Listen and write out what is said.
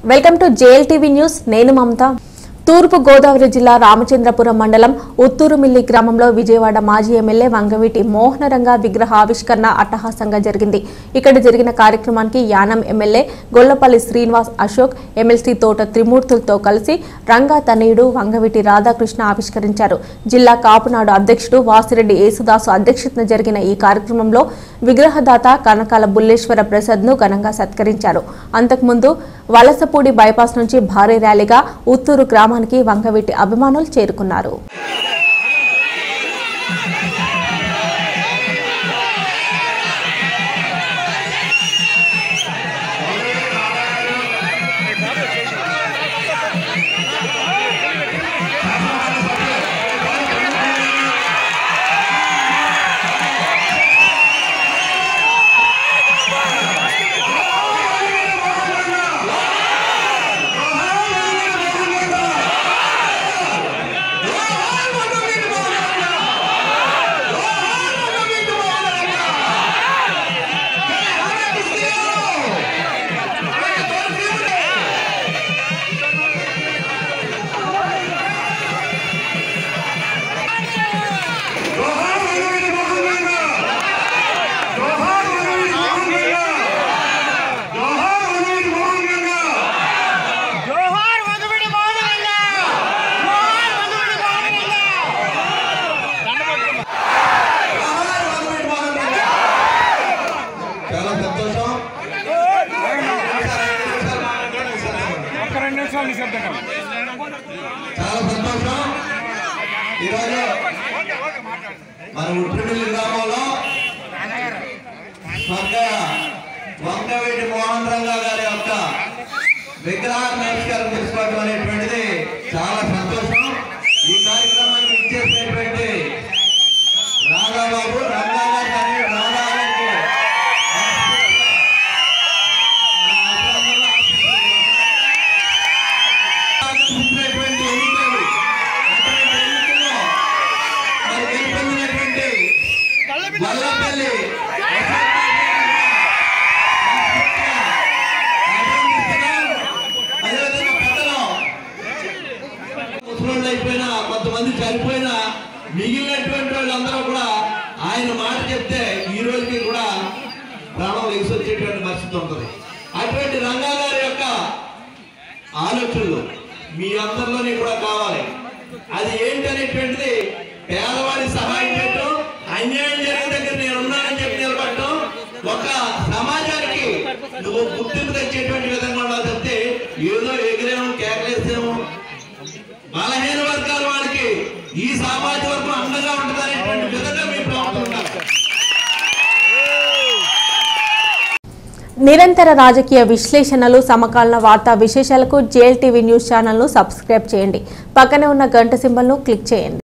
welcome to JL TV news నేను మమత తూర్పు గోదావరి జిల్లా రామచంద్రపురం మండలం ఉత్తూరుమిల్లి గ్రామంలో విజయవాడ మాజీ ఎమ్మెల్యే వంగవీటి మోహనరంగ విగ్రహ ఆవిష్కరణ అట్టహాసంగా జరిగింది ఇక్కడ జరిగిన కార్యక్రమానికి యానం ఎమ్మెల్యే గొల్లపల్లి శ్రీనివాస్ అశోక్ ఎమ్మెల్సీ తోట త్రిమూర్తులతో కలిసి రంగా తనయుడు వంగవీటి రాధాకృష్ణ ఆవిష్కరించారు జిల్లా కాపునాడు అధ్యక్షుడు వాసిరెడ్డి యేసుదాసు అధ్యక్షతన జరిగిన ఈ కార్యక్రమంలో విగ్రహదాత కనకాల బుల్లేశ్వర ప్రసాద్ ను ఘనంగా సత్కరించారు అంతకుముందు వలసపూడి బైపాస్ నుంచి భారీ ర్యాలీగా ఉత్తూరు గ్రామానికి వంగవీటి అభిమానులు చేరుకున్నారు జోహార్ వంగవీడి మోహనరంగ జోహార్ వంగవీడి మోహనరంగ చాలా సంతోషం ఒక్క రెండు నిమిషాలు నిశ్శబ్దంగా చాలా సంతోషం ఈరోజు మన ఉట్టిమిల్లి గ్రామంలో స్వర్గ వంగవీటి మోహన్ రంగా గారి యొక్క విగ్రహాన్ని ఆవిష్కారం చేసుకోవడం అనేటువంటిది చాలా సంతోషం ఈ కార్యక్రమానికి ఇచ్చేసినటువంటి రాధాబాబు రంగా గారి కానీ రాధా గారికి చూసినటువంటి ఎన్నికలు అటువంటి ఎన్నికల్లో మరి గెలుపొందినటువంటి వల్లపల్లి అదేవిధంగా పెద్దలు ముసలోళ్ళు అయిపోయినా కొంతమంది చనిపోయినా మిగిలినటువంటి వాళ్ళందరూ కూడా ఆయన మాట చెప్తే ఈ రోజుకి కూడా ప్రాణం ఎగిసి వచ్చేటువంటి పరిస్థితి ఉంటుంది అటువంటి రంగా గారి యొక్క ఆలోచనలు మీ అందరిలోని కూడా కావాలి అది ఏంటనేటువంటిది పేదవాడి సహాయం చేయటం అన్యాయం జరిగిన దగ్గర నేను ఉన్నానని చెప్పి నిలబడటం ఒక సమాజానికి నువ్వు గుర్తింపు తెచ్చేటువంటి విధంగా ఉండాలి చెప్తే ఏదో ఎగిరేమో కేకలేసేమో బలహీన వర్గాల వాళ్ళకి ఈ సామాజిక వర్గం అండగా ఉంటుంది అనేటువంటి విధంగా మీ ప్రభుత్వం ఉండాలి నిరంతర రాజకీయ విశ్లేషణలు సమకాలీన వార్తా విశేషాలకు జేఎల్ టీవీ న్యూస్ ఛానల్ను సబ్స్క్రైబ్ చేయండి పక్కనే ఉన్న గంట సింబల్ను క్లిక్ చేయండి